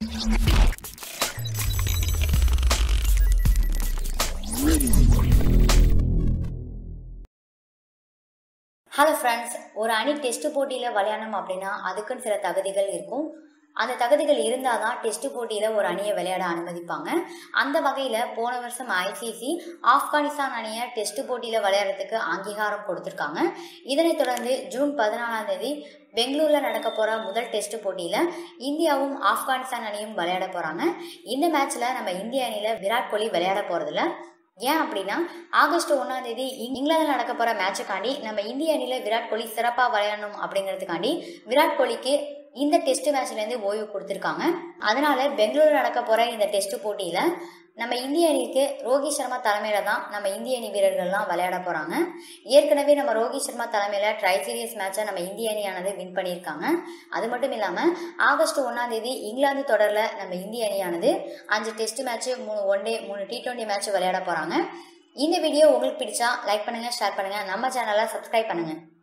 hello friends ஒரு அணி test போட்டியில் விளையாடணும் அப்படின்னா அதுக்குன்னு சில தகுதிகள் இருக்கும் அந்த தகுதிகள் இருந்தால் தான் டெஸ்ட் போட்டியில் ஒரு அணியை விளையாட அனுமதிப்பாங்க அந்த வகையில் போன வருஷம் ஐசிசி ஆப்கானிஸ்தான் அணியை டெஸ்ட் போட்டியில் விளையாடுறதுக்கு அங்கீகாரம் கொடுத்துருக்காங்க இதனைத் தொடர்ந்து ஜூன் பதினாலாம் தேதி பெங்களூரில் நடக்க போகிற முதல் டெஸ்ட் போட்டியில் இந்தியாவும் ஆப்கானிஸ்தான் அணியும் விளையாட போகிறாங்க இந்த மேட்ச்சில் நம்ம இந்திய அணியில் விராட் கோலி விளையாட போகிறதில்ல ஏன் அப்படின்னா ஆகஸ்ட் ஒன்றாம் தேதி இங்கிலாந்தில் நடக்க போகிற மேட்சுக்காண்டி நம்ம இந்திய அணியில் விராட் கோலி சிறப்பாக விளையாடணும் அப்படிங்கிறதுக்காண்டி விராட் கோலிக்கு இந்த டெஸ்ட் மேட்ச்லேருந்து ஓய்வு கொடுத்துருக்காங்க அதனால பெங்களூர் நடக்க போகிற இந்த டெஸ்ட் போட்டியில் நம்ம இந்திய அணிக்கு ரோஹித் சர்மா தலைமையில் தான் நம்ம இந்திய அணி வீரர்கள்லாம் விளையாட போகிறாங்க ஏற்கனவே நம்ம ரோஹித் சர்மா தலைமையில் ட்ரை சீரியஸ் மேட்சை நம்ம இந்திய அணியானது வின் பண்ணியிருக்காங்க அது மட்டும் இல்லாமல் ஆகஸ்ட் ஒன்றாம் தேதி இங்கிலாந்து தொடரில் நம்ம இந்திய அணியானது அஞ்சு டெஸ்ட் மேட்ச்சு மூணு ஒன் டே மூணு டி டுவெண்ட்டி மேட்ச் விளையாட போகிறாங்க இந்த வீடியோ உங்களுக்கு பிடிச்சா லைக் பண்ணுங்கள் ஷேர் பண்ணுங்கள் நம்ம சேனலை சப்ஸ்கிரைப் பண்ணுங்கள்